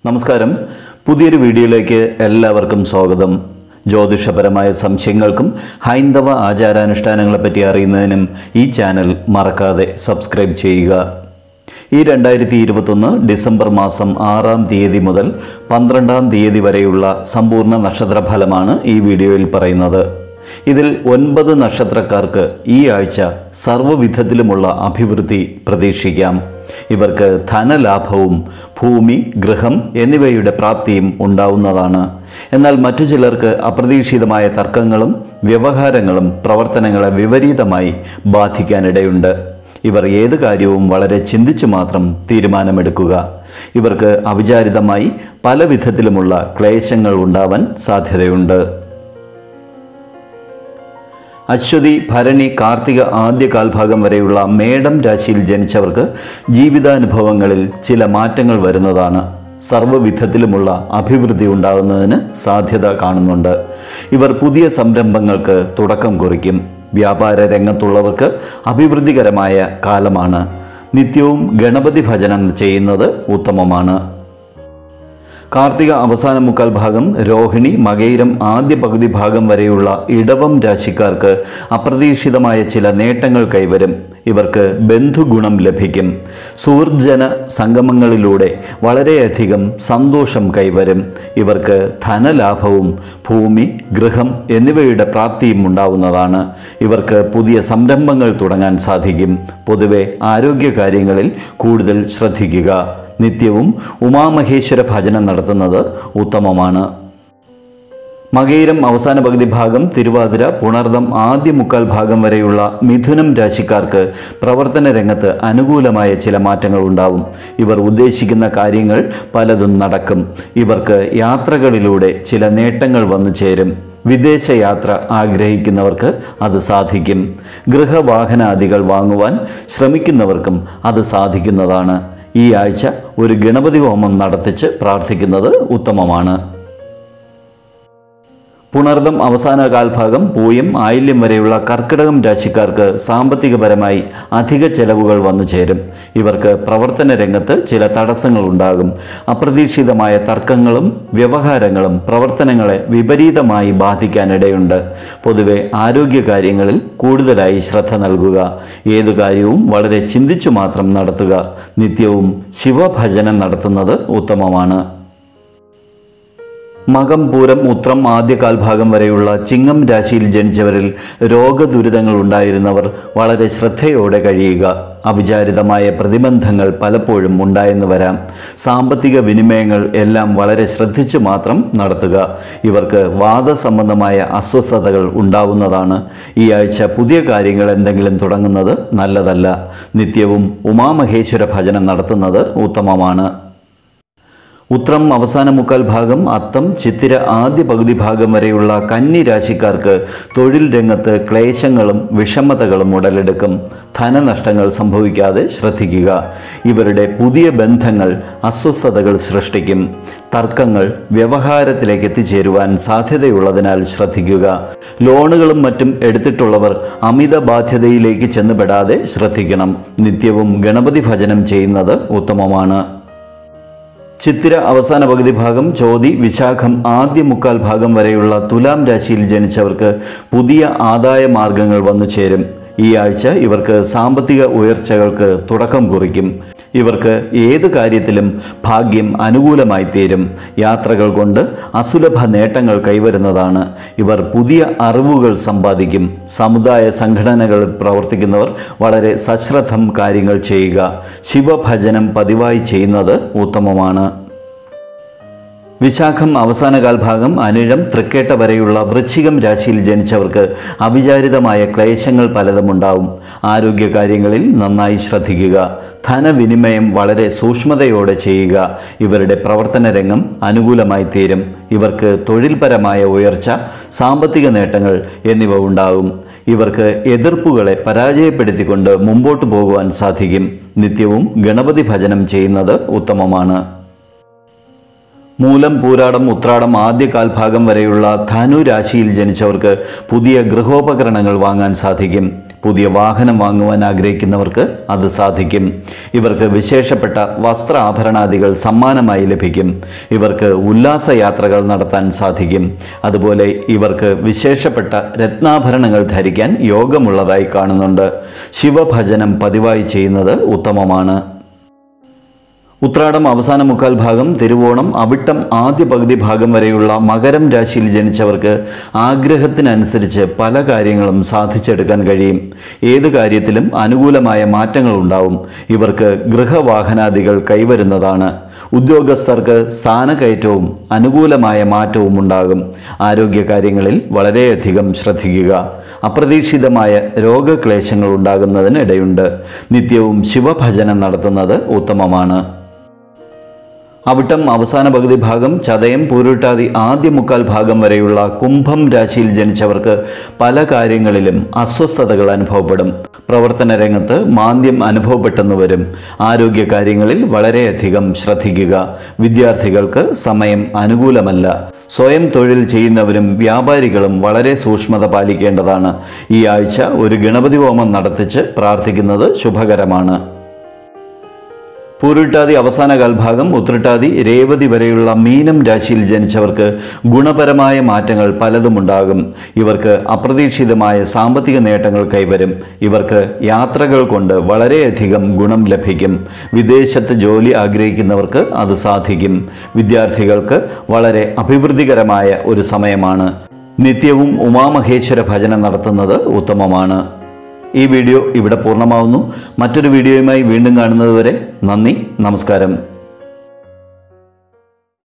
നമസ്കാരം പുതിയൊരു വീഡിയോയിലേക്ക് എല്ലാവർക്കും സ്വാഗതം ജ്യോതിഷപരമായ സംശയങ്ങൾക്കും ഹൈന്ദവ ആചാരാനുഷ്ഠാനങ്ങളെപ്പറ്റി അറിയുന്നതിനും ഈ ചാനൽ മറക്കാതെ സബ്സ്ക്രൈബ് ചെയ്യുക ഈ രണ്ടായിരത്തി ഇരുപത്തൊന്ന് ഡിസംബർ മാസം ആറാം തീയതി മുതൽ പന്ത്രണ്ടാം തീയതി വരെയുള്ള സമ്പൂർണ്ണ നക്ഷത്രഫലമാണ് ഈ വീഡിയോയിൽ പറയുന്നത് ഇതിൽ ഒൻപത് നക്ഷത്രക്കാർക്ക് ഈ ആഴ്ച സർവ്വവിധത്തിലുമുള്ള അഭിവൃദ്ധി പ്രതീക്ഷിക്കാം ഇവർക്ക് ധനലാഭവും ഭൂമി ഗൃഹം എന്നിവയുടെ പ്രാപ്തിയും ഉണ്ടാവുന്നതാണ് എന്നാൽ മറ്റു ചിലർക്ക് അപ്രതീക്ഷിതമായ തർക്കങ്ങളും വ്യവഹാരങ്ങളും പ്രവർത്തനങ്ങളെ വിപരീതമായി ബാധിക്കാനിടയുണ്ട് ഇവർ ഏത് കാര്യവും വളരെ ചിന്തിച്ചു മാത്രം തീരുമാനമെടുക്കുക ഇവർക്ക് അവിചാരിതമായി പല വിധത്തിലുമുള്ള ക്ലേശങ്ങൾ ഉണ്ടാവാൻ സാധ്യതയുണ്ട് അശ്വതി ഭരണി കാർത്തിക ആദ്യ കാൽഭാഗം വരെയുള്ള മേടം രാശിയിൽ ജനിച്ചവർക്ക് ജീവിതാനുഭവങ്ങളിൽ ചില മാറ്റങ്ങൾ വരുന്നതാണ് സർവ്വവിധത്തിലുമുള്ള അഭിവൃദ്ധി ഉണ്ടാകുന്നതിന് സാധ്യത കാണുന്നുണ്ട് ഇവർ പുതിയ സംരംഭങ്ങൾക്ക് തുടക്കം കുറിക്കും വ്യാപാര രംഗത്തുള്ളവർക്ക് അഭിവൃദ്ധികരമായ കാലമാണ് നിത്യവും ഗണപതി ഭജനം ചെയ്യുന്നത് ഉത്തമമാണ് കാർത്തിക അവസാന മുക്കാൽ ഭാഗം രോഹിണി മകയിരം ആദ്യ പകുതി ഭാഗം വരെയുള്ള ഇടവം രാശിക്കാർക്ക് അപ്രതീക്ഷിതമായ ചില നേട്ടങ്ങൾ കൈവരും ഇവർക്ക് ബന്ധുഗുണം ലഭിക്കും സുഹൃജന സംഗമങ്ങളിലൂടെ വളരെയധികം സന്തോഷം കൈവരും ഇവർക്ക് ധനലാഭവും ഭൂമി ഗൃഹം എന്നിവയുടെ പ്രാപ്തിയും ഉണ്ടാവുന്നതാണ് ഇവർക്ക് പുതിയ സംരംഭങ്ങൾ തുടങ്ങാൻ സാധിക്കും പൊതുവെ ആരോഗ്യകാര്യങ്ങളിൽ കൂടുതൽ ശ്രദ്ധിക്കുക നിത്യവും ഉമാമഹേശ്വര ഭജനം നടത്തുന്നത് ഉത്തമമാണ് മകയിരം അവസാന പകുതി ഭാഗം തിരുവാതിര പുണർദം ആദ്യ മുക്കാൽ ഭാഗം വരെയുള്ള മിഥുനം രാശിക്കാർക്ക് പ്രവർത്തന രംഗത്ത് അനുകൂലമായ ചില മാറ്റങ്ങൾ ഉണ്ടാവും ഇവർ ഉദ്ദേശിക്കുന്ന കാര്യങ്ങൾ പലതും നടക്കും ഇവർക്ക് യാത്രകളിലൂടെ ചില നേട്ടങ്ങൾ വന്നു ചേരും വിദേശയാത്ര ആഗ്രഹിക്കുന്നവർക്ക് അത് സാധിക്കും ഗൃഹവാഹനാദികൾ വാങ്ങുവാൻ ശ്രമിക്കുന്നവർക്കും അത് സാധിക്കുന്നതാണ് ഈ ആഴ്ച ഒരു ഗണപതി ഹോമം നടത്തിച്ച് പ്രാർത്ഥിക്കുന്നത് ഉത്തമമാണ് പുണർദം അവസാന കാൽഭാഗം പൂയം ആയില്യം വരെയുള്ള കർക്കിടകം രാശിക്കാർക്ക് സാമ്പത്തികപരമായി അധിക ചെലവുകൾ വന്നു ചേരും ഇവർക്ക് പ്രവർത്തന രംഗത്ത് ചില തടസ്സങ്ങൾ ഉണ്ടാകും അപ്രതീക്ഷിതമായ തർക്കങ്ങളും വ്യവഹാരങ്ങളും പ്രവർത്തനങ്ങളെ വിപരീതമായി ബാധിക്കാനിടയുണ്ട് പൊതുവെ ആരോഗ്യകാര്യങ്ങളിൽ കൂടുതലായി ശ്രദ്ധ നൽകുക ഏതു കാര്യവും വളരെ ചിന്തിച്ചു മാത്രം നടത്തുക നിത്യവും ശിവഭജനം നടത്തുന്നത് ഉത്തമമാണ് മകം പൂരം ഉത്രം ആദ്യ കാൽഭാഗം വരെയുള്ള ചിങ്ങം രാശിയിൽ ജനിച്ചവരിൽ രോഗദുരിതങ്ങൾ ഉണ്ടായിരുന്നവർ വളരെ ശ്രദ്ധയോടെ കഴിയുക അവിചാരിതമായ പ്രതിബന്ധങ്ങൾ പലപ്പോഴും ഉണ്ടായെന്ന് വരാം സാമ്പത്തിക വിനിമയങ്ങൾ എല്ലാം വളരെ ശ്രദ്ധിച്ചു മാത്രം നടത്തുക ഇവർക്ക് വാദസംബന്ധമായ അസ്വസ്ഥതകൾ ഉണ്ടാവുന്നതാണ് ഈ ആഴ്ച പുതിയ കാര്യങ്ങൾ എന്തെങ്കിലും തുടങ്ങുന്നത് നല്ലതല്ല നിത്യവും ഉമാമഹേശ്വര ഭജനം നടത്തുന്നത് ഉത്തമമാണ് ഉത്രം അവസാന മുക്കാൽ ഭാഗം അത്തം ചിത്തിര ആദ്യ പകുതി ഭാഗം വരെയുള്ള കന്നി രാശിക്കാർക്ക് തൊഴിൽ രംഗത്ത് ക്ലേശങ്ങളും വിഷമതകളും ഉടലെടുക്കും ധനനഷ്ടങ്ങൾ സംഭവിക്കാതെ ശ്രദ്ധിക്കുക ഇവരുടെ പുതിയ ബന്ധങ്ങൾ അസ്വസ്ഥതകൾ സൃഷ്ടിക്കും തർക്കങ്ങൾ വ്യവഹാരത്തിലേക്ക് എത്തിച്ചേരുവാൻ സാധ്യതയുള്ളതിനാൽ ശ്രദ്ധിക്കുക ലോണുകളും മറ്റും എടുത്തിട്ടുള്ളവർ അമിത ബാധ്യതയിലേക്ക് ചെന്നുപെടാതെ ശ്രദ്ധിക്കണം നിത്യവും ഗണപതി ഭജനം ചെയ്യുന്നത് ഉത്തമമാണ് ചിത്തിര അവസാന പകുതി ഭാഗം ചോതി വിശാഖം ആദ്യ മുക്കാൽ ഭാഗം വരെയുള്ള തുലാം രാശിയിൽ ജനിച്ചവർക്ക് പുതിയ ആദായ മാർഗങ്ങൾ വന്നു ചേരും ഈ ആഴ്ച ഇവർക്ക് സാമ്പത്തിക ഉയർച്ചകൾക്ക് തുടക്കം കുറിക്കും ഇവർക്ക് ഏത് കാര്യത്തിലും ഭാഗ്യം അനുകൂലമായി തീരും യാത്രകൾ കൊണ്ട് അസുലഭ നേട്ടങ്ങൾ കൈവരുന്നതാണ് ഇവർ പുതിയ അറിവുകൾ സമ്പാദിക്കും സമുദായ സംഘടനകളിൽ പ്രവർത്തിക്കുന്നവർ വളരെ സശ്രദ്ധം കാര്യങ്ങൾ ചെയ്യുക ശിവഭജനം പതിവായി ചെയ്യുന്നത് ഉത്തമമാണ് വിശാഖം അവസാന കാൽഭാഗം അനിഴം തൃക്കേട്ട വരെയുള്ള വൃശ്ചികം രാശിയിൽ ജനിച്ചവർക്ക് അവിചാരിതമായ ക്ലേശങ്ങൾ പലതും ഉണ്ടാവും ആരോഗ്യകാര്യങ്ങളിൽ നന്നായി ശ്രദ്ധിക്കുക ധനവിനിമയം വളരെ സൂക്ഷ്മതയോടെ ചെയ്യുക ഇവരുടെ പ്രവർത്തന രംഗം അനുകൂലമായി തീരും ഇവർക്ക് തൊഴിൽപരമായ ഉയർച്ച സാമ്പത്തിക നേട്ടങ്ങൾ എന്നിവ ഉണ്ടാകും ഇവർക്ക് എതിർപ്പുകളെ പരാജയപ്പെടുത്തിക്കൊണ്ട് മുമ്പോട്ട് പോകുവാൻ സാധിക്കും നിത്യവും ഗണപതി ഭജനം ചെയ്യുന്നത് ഉത്തമമാണ് മൂലം പൂരാടം ഉത്രാടം ആദ്യ കാൽഭാഗം വരെയുള്ള ധനു രാശിയിൽ ജനിച്ചവർക്ക് പുതിയ ഗൃഹോപകരണങ്ങൾ വാങ്ങാൻ സാധിക്കും പുതിയ വാഹനം വാങ്ങുവാൻ ആഗ്രഹിക്കുന്നവർക്ക് അത് സാധിക്കും ഇവർക്ക് വിശേഷപ്പെട്ട വസ്ത്രാഭരണാദികൾ സമ്മാനമായി ലഭിക്കും ഇവർക്ക് ഉല്ലാസയാത്രകൾ നടത്താൻ സാധിക്കും അതുപോലെ ഇവർക്ക് വിശേഷപ്പെട്ട രത്നാഭരണങ്ങൾ ധരിക്കാൻ യോഗമുള്ളതായി കാണുന്നുണ്ട് ശിവഭജനം പതിവായി ചെയ്യുന്നത് ഉത്തമമാണ് ഉത്രാടം അവസാന മുക്കാൽ ഭാഗം തിരുവോണം അവിട്ടം ആദ്യ പകുതി ഭാഗം വരെയുള്ള മകരം രാശിയിൽ ജനിച്ചവർക്ക് ആഗ്രഹത്തിനനുസരിച്ച് പല കാര്യങ്ങളും സാധിച്ചെടുക്കാൻ കഴിയും ഏത് കാര്യത്തിലും അനുകൂലമായ മാറ്റങ്ങൾ ഉണ്ടാവും ഇവർക്ക് ഗൃഹവാഹനാദികൾ കൈവരുന്നതാണ് ഉദ്യോഗസ്ഥർക്ക് സ്ഥാനക്കയറ്റവും അനുകൂലമായ മാറ്റവും ഉണ്ടാകും ആരോഗ്യകാര്യങ്ങളിൽ വളരെയധികം ശ്രദ്ധിക്കുക അപ്രതീക്ഷിതമായ രോഗക്ലേശങ്ങൾ ഉണ്ടാകുന്നതിന് ഇടയുണ്ട് നിത്യവും ശിവഭജനം നടത്തുന്നത് ഉത്തമമാണ് അവിട്ടം അവസാന പകുതി ഭാഗം ചതയം പൂരുട്ടാതി ആദ്യ മുക്കാൽ ഭാഗം വരെയുള്ള കുംഭം രാശിയിൽ ജനിച്ചവർക്ക് പല കാര്യങ്ങളിലും അസ്വസ്ഥതകൾ അനുഭവപ്പെടും പ്രവർത്തന രംഗത്ത് മാന്ദ്യം അനുഭവപ്പെട്ടെന്ന് വരും ആരോഗ്യ കാര്യങ്ങളിൽ വളരെയധികം ശ്രദ്ധിക്കുക വിദ്യാർത്ഥികൾക്ക് സമയം അനുകൂലമല്ല സ്വയം തൊഴിൽ ചെയ്യുന്നവരും വ്യാപാരികളും വളരെ സൂക്ഷ്മത പാലിക്കേണ്ടതാണ് ഈ ആഴ്ച ഒരു ഗണപതി ഹോമം നടത്തിച്ച് പ്രാർത്ഥിക്കുന്നത് ശുഭകരമാണ് പൂരിട്ടാതി അവസാന കാൽഭാഗം ഉത്രട്ടാതി രേവതി വരെയുള്ള മീനം രാശിയിൽ ജനിച്ചവർക്ക് ഗുണപരമായ മാറ്റങ്ങൾ പലതുമുണ്ടാകും ഇവർക്ക് അപ്രതീക്ഷിതമായ സാമ്പത്തിക നേട്ടങ്ങൾ കൈവരും ഇവർക്ക് യാത്രകൾ കൊണ്ട് വളരെയധികം ഗുണം ലഭിക്കും വിദേശത്ത് ജോലി ആഗ്രഹിക്കുന്നവർക്ക് അത് സാധിക്കും വിദ്യാർത്ഥികൾക്ക് വളരെ അഭിവൃദ്ധികരമായ ഒരു സമയമാണ് നിത്യവും ഉമാമഹേശ്വര ഭജനം നടത്തുന്നത് ഉത്തമമാണ് ഈ വീഡിയോ ഇവിടെ പൂർണ്ണമാവുന്നു മറ്റൊരു വീഡിയോയുമായി വീണ്ടും കാണുന്നതുവരെ നന്ദി നമസ്കാരം